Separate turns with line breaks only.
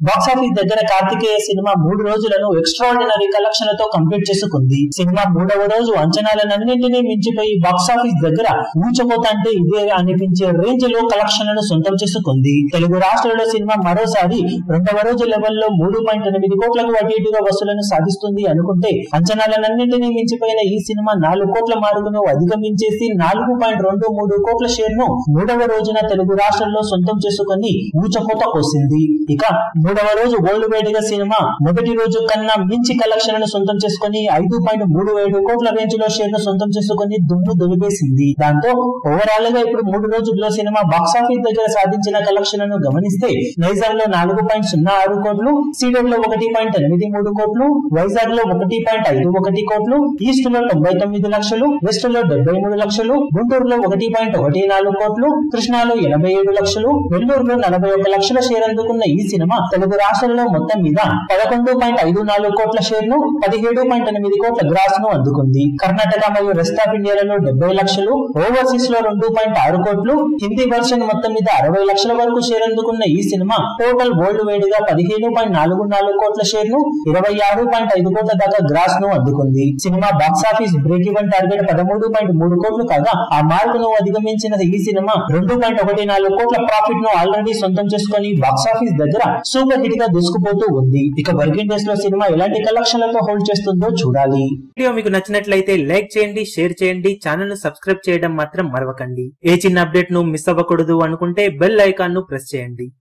box office దగ్గర Karthikeya cinema మూడు రోజులను ఎక్స్ట్రాడినరీ కలెక్షన్లతో కంప్లీట్ చేసుకుంది సినిమా మూడవ రోజు అంచనాలన్నింటినీ మించిపోయి బాక్సాఫీస్ దగ్గర ఊచకోత అంటే ఇదే అనిపించే రేంజ్ లో కలెక్షన్లను సొంతం చేసుకుంది తెలుగు రాష్ట్రాల్లో సినిమా మరోసారి రెండవ రోజు లెవెల్లో మూడు పాయింట్ ఎనిమిది కోట్లకు అటు ఇటుగా వసూలను సాధిస్తుంది అనుకుంటే అంచనాలన్నింటినీ మించిపోయిన ఈ సినిమా నాలుగు కోట్ల మార్కును అధిగమించేసి నాలుగు పాయింట్ రెండు మూడు కోట్ల షేర్ ను మూడవ రోజున తెలుగు రాష్ట్రాల్లో సొంతం చేసుకుని ఊచకోత కోసింది ఇక మూడవ రోజు వరల్డ్ వైడ్ గా సినిమా మొదటి రోజు కన్నా మించి కలెక్షన్లను సొంతం చేసుకుని ఐదు పాయింట్ మూడు ఏడు కోట్ల రేంజ్ లో షేర్ ను సొంతం చేసుకుని దుమ్ము దులిపేసింది దాంతో ఓవరాల్ గా ఇప్పుడు మూడు రోజుల్లో సినిమా బాక్సాఫీస్ దగ్గర సాధించిన కలెక్షన్లను గమనిస్తే నైజాం లో నాలుగు పాయింట్ సున్నా ఆరు కోట్లు సీడెడ్ లో ఒకటి పాయింట్ ఎనిమిది మూడు కోట్లు వైజాగ్ లో ఒకటి పాయింట్ ఐదు ఒకటి కోట్లు ఈస్ట్ లో తొంభై తొమ్మిది లక్షలు వెస్ట్ లో డెబ్బై మూడు లక్షలు గుంటూరులో ఒకటి పాయింట్ ఒకటి నాలుగు కోట్లు కృష్ణాలో ఎనభై ఏడు లక్షలు నెల్లూరులో నలభై ఒక లక్షల షేర్ అందుకున్న ఈ సినిమా తెలుగు రాష్ట్రాల్లో మొత్తం మీద పదకొండు పాయింట్ ఐదు నాలుగు కోట్ల షేర్ ను పదిహేడు పాయింట్ ఎనిమిది కోట్ల గ్రాస్ ను అందుకుంది కర్ణాటక మరియు రెస్ట్ ఆఫ్ ఇండియాలలో డెబ్బై లక్షలు ఓవర్సీస్ లో రెండు పాయింట్ ఆరు కోట్లు హిందీ వర్షన్ మొత్తం మీద అరవై లక్షల వరకు షేర్ అందుకున్న ఈ సినిమా టోటల్ వరల్డ్ వైడ్ గా పదిహేను పాయింట్ నాలుగు నాలుగు కోట్ల షేర్ ను ఇరవై ఆరు పాయింట్ ఐదు కోట్ల దాకా గ్రాస్ ను అందుకుంది cinema box office break even target పదమూడు పాయింట్ మూడు కోట్లు కాగా ఆ మార్కును అధిగమించిన ఈ సినిమా రెండు పాయింట్ ఒకటి నాలుగు కోట్ల ప్రాఫిట్ ను ఆల్రెడీ సొంతం చేసుకుని బాక్సాఫీస్ దగ్గర సూపర్ హిట్ గా దూసుకుపోతూ ఉంది ఇక వర్కింగ్ డేస్ లో సినిమా ఎలాంటి కలెక్షన్లతో హోల్డ్ చేస్తుందో చూడాలి
వీడియో మీకు నచ్చినట్లయితే లైక్ చేయండి షేర్ చేయండి ఛానల్ ను సబ్స్క్రైబ్ చేయడం మాత్రం మరవకండి ఏ చిన్న అప్డేట్ ను మిస్ అవ్వకూడదు అనుకుంటే బెల్ ఐకాన్ ను ప్రెస్ చేయండి